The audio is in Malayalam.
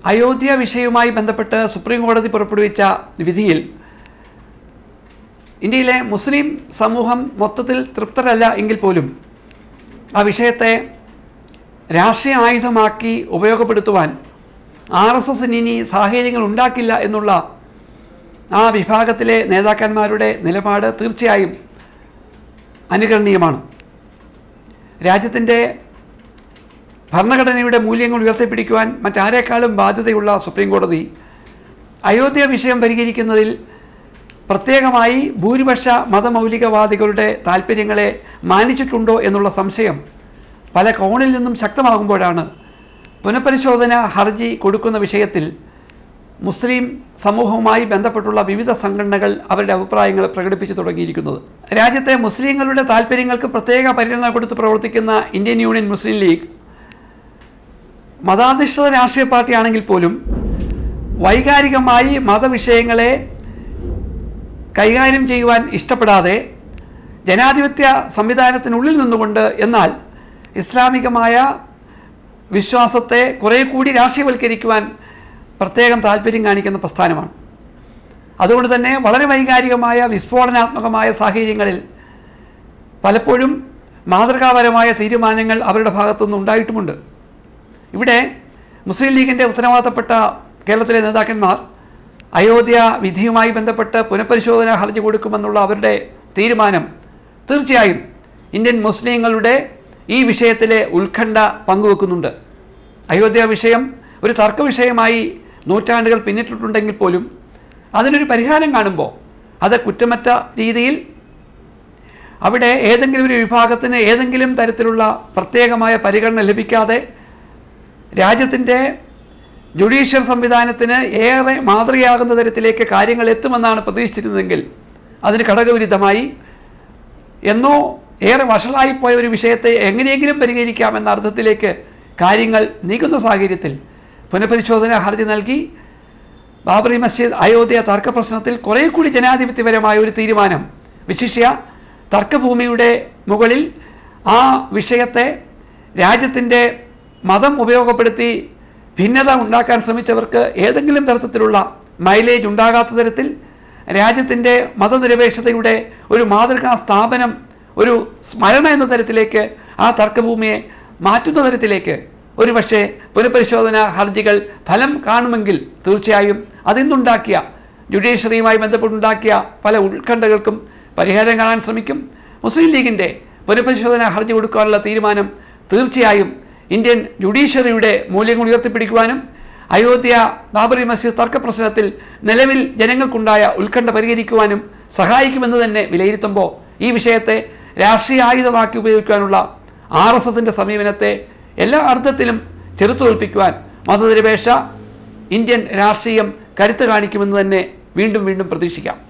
അയോധ്യ വിഷയവുമായി ബന്ധപ്പെട്ട് സുപ്രീം കോടതി പുറപ്പെടുവിച്ച വിധിയിൽ ഇന്ത്യയിലെ മുസ്ലിം സമൂഹം മൊത്തത്തിൽ തൃപ്തരല്ല എങ്കിൽ പോലും ആ വിഷയത്തെ രാഷ്ട്രീയ ആയുധമാക്കി ഉപയോഗപ്പെടുത്തുവാൻ ആർ എസ് എസിന് ഇനി സാഹചര്യങ്ങൾ ഉണ്ടാക്കില്ല എന്നുള്ള ആ വിഭാഗത്തിലെ നേതാക്കന്മാരുടെ നിലപാട് തീർച്ചയായും അനുകരണീയമാണ് രാജ്യത്തിൻ്റെ ഭരണഘടനയുടെ മൂല്യങ്ങൾ ഉയർത്തിപ്പിടിക്കുവാൻ മറ്റാരേക്കാളും ബാധ്യതയുള്ള സുപ്രീം കോടതി അയോധ്യ വിഷയം പരിഹരിക്കുന്നതിൽ പ്രത്യേകമായി ഭൂരിപക്ഷ മതമൗലികവാദികളുടെ താല്പര്യങ്ങളെ മാനിച്ചിട്ടുണ്ടോ എന്നുള്ള സംശയം പല കോണിൽ നിന്നും ശക്തമാകുമ്പോഴാണ് പുനഃപരിശോധന ഹർജി കൊടുക്കുന്ന വിഷയത്തിൽ മുസ്ലിം സമൂഹവുമായി ബന്ധപ്പെട്ടുള്ള വിവിധ സംഘടനകൾ അവരുടെ അഭിപ്രായങ്ങൾ പ്രകടിപ്പിച്ചു തുടങ്ങിയിരിക്കുന്നത് രാജ്യത്തെ മുസ്ലിങ്ങളുടെ താല്പര്യങ്ങൾക്ക് പ്രത്യേക പരിഗണന കൊടുത്ത് പ്രവർത്തിക്കുന്ന ഇന്ത്യൻ യൂണിയൻ മുസ്ലിം ലീഗ് മതാധിഷ്ഠിത രാഷ്ട്രീയ പാർട്ടിയാണെങ്കിൽ പോലും വൈകാരികമായി മതവിഷയങ്ങളെ കൈകാര്യം ചെയ്യുവാൻ ഇഷ്ടപ്പെടാതെ ജനാധിപത്യ സംവിധാനത്തിനുള്ളിൽ നിന്നുകൊണ്ട് എന്നാൽ ഇസ്ലാമികമായ വിശ്വാസത്തെ കുറേ കൂടി രാഷ്ട്രീയവൽക്കരിക്കുവാൻ പ്രത്യേകം താല്പര്യം കാണിക്കുന്ന പ്രസ്ഥാനമാണ് അതുകൊണ്ട് തന്നെ വളരെ വൈകാരികമായ വിസ്ഫോടനാത്മകമായ സാഹചര്യങ്ങളിൽ പലപ്പോഴും മാതൃകാപരമായ തീരുമാനങ്ങൾ അവരുടെ ഭാഗത്തുനിന്ന് ഉണ്ടായിട്ടുമുണ്ട് ഇവിടെ മുസ്ലിം ലീഗിൻ്റെ ഉത്തരവാദിത്തപ്പെട്ട കേരളത്തിലെ നേതാക്കന്മാർ അയോധ്യ വിധിയുമായി ബന്ധപ്പെട്ട് പുനഃപരിശോധന ഹർജി കൊടുക്കുമെന്നുള്ള അവരുടെ തീരുമാനം തീർച്ചയായും ഇന്ത്യൻ മുസ്ലിങ്ങളുടെ ഈ വിഷയത്തിലെ ഉത്കണ്ഠ പങ്കുവെക്കുന്നുണ്ട് അയോധ്യ വിഷയം ഒരു തർക്ക വിഷയമായി നൂറ്റാണ്ടുകൾ പിന്നിട്ടിട്ടുണ്ടെങ്കിൽ പോലും അതിനൊരു പരിഹാരം കാണുമ്പോൾ അത് കുറ്റമറ്റ രീതിയിൽ അവിടെ ഏതെങ്കിലും ഒരു വിഭാഗത്തിന് ഏതെങ്കിലും തരത്തിലുള്ള പ്രത്യേകമായ പരിഗണന ലഭിക്കാതെ രാജ്യത്തിൻ്റെ ജുഡീഷ്യൽ സംവിധാനത്തിന് ഏറെ മാതൃകയാകുന്ന തരത്തിലേക്ക് കാര്യങ്ങൾ എത്തുമെന്നാണ് പ്രതീക്ഷിച്ചിരുന്നതെങ്കിൽ അതിന് ഘടകവിരുദ്ധമായി എന്നോ ഏറെ വഷളായിപ്പോയ ഒരു വിഷയത്തെ എങ്ങനെയെങ്കിലും പരിഹരിക്കാമെന്ന അർത്ഥത്തിലേക്ക് കാര്യങ്ങൾ നീങ്ങുന്ന സാഹചര്യത്തിൽ പുനഃപരിശോധന ഹർജി നൽകി ബാബറി മസ്ജിദ് അയോധ്യ തർക്ക പ്രശ്നത്തിൽ കുറേ കൂടി ജനാധിപത്യപരമായ ഒരു തീരുമാനം വിശിഷ്യ തർക്കഭൂമിയുടെ മുകളിൽ ആ വിഷയത്തെ രാജ്യത്തിൻ്റെ മതം ഉപയോഗപ്പെടുത്തി ഭിന്നത ഉണ്ടാക്കാൻ ശ്രമിച്ചവർക്ക് ഏതെങ്കിലും തരത്തിലുള്ള മൈലേജ് ഉണ്ടാകാത്ത തരത്തിൽ രാജ്യത്തിൻ്റെ മതനിരപേക്ഷതയുടെ ഒരു മാതൃകാ സ്ഥാപനം ഒരു സ്മരണ എന്ന തരത്തിലേക്ക് ആ തർക്കഭൂമിയെ മാറ്റുന്ന തരത്തിലേക്ക് ഒരു പക്ഷേ പുനഃപരിശോധന ഹർജികൾ ഫലം കാണുമെങ്കിൽ തീർച്ചയായും അതിന്നുണ്ടാക്കിയ ജുഡീഷ്യറിയുമായി ബന്ധപ്പെട്ടുണ്ടാക്കിയ പല ഉത്കണ്ഠകൾക്കും പരിഹാരം കാണാൻ ശ്രമിക്കും മുസ്ലിം ലീഗിൻ്റെ പുനഃപരിശോധന ഹർജി കൊടുക്കാനുള്ള തീരുമാനം തീർച്ചയായും ഇന്ത്യൻ ജുഡീഷ്യറിയുടെ മൂല്യങ്ങൾ ഉയർത്തിപ്പിടിക്കുവാനും അയോധ്യ ബാബറി മസ്ജിദ് തർക്ക പ്രശ്നത്തിൽ നിലവിൽ ജനങ്ങൾക്കുണ്ടായ ഉത്കണ്ഠ പരിഹരിക്കുവാനും സഹായിക്കുമെന്ന് തന്നെ വിലയിരുത്തുമ്പോൾ ഈ വിഷയത്തെ രാഷ്ട്രീയ ആയുധമാക്കി ഉപയോഗിക്കാനുള്ള ആർ എസ് എസിൻ്റെ സമീപനത്തെ എല്ലാ അർത്ഥത്തിലും ചെറുത്തുതോൽപ്പിക്കുവാൻ മതനിരപേക്ഷ ഇന്ത്യൻ രാഷ്ട്രീയം കരുത്ത് കാണിക്കുമെന്ന് തന്നെ വീണ്ടും വീണ്ടും പ്രതീക്ഷിക്കാം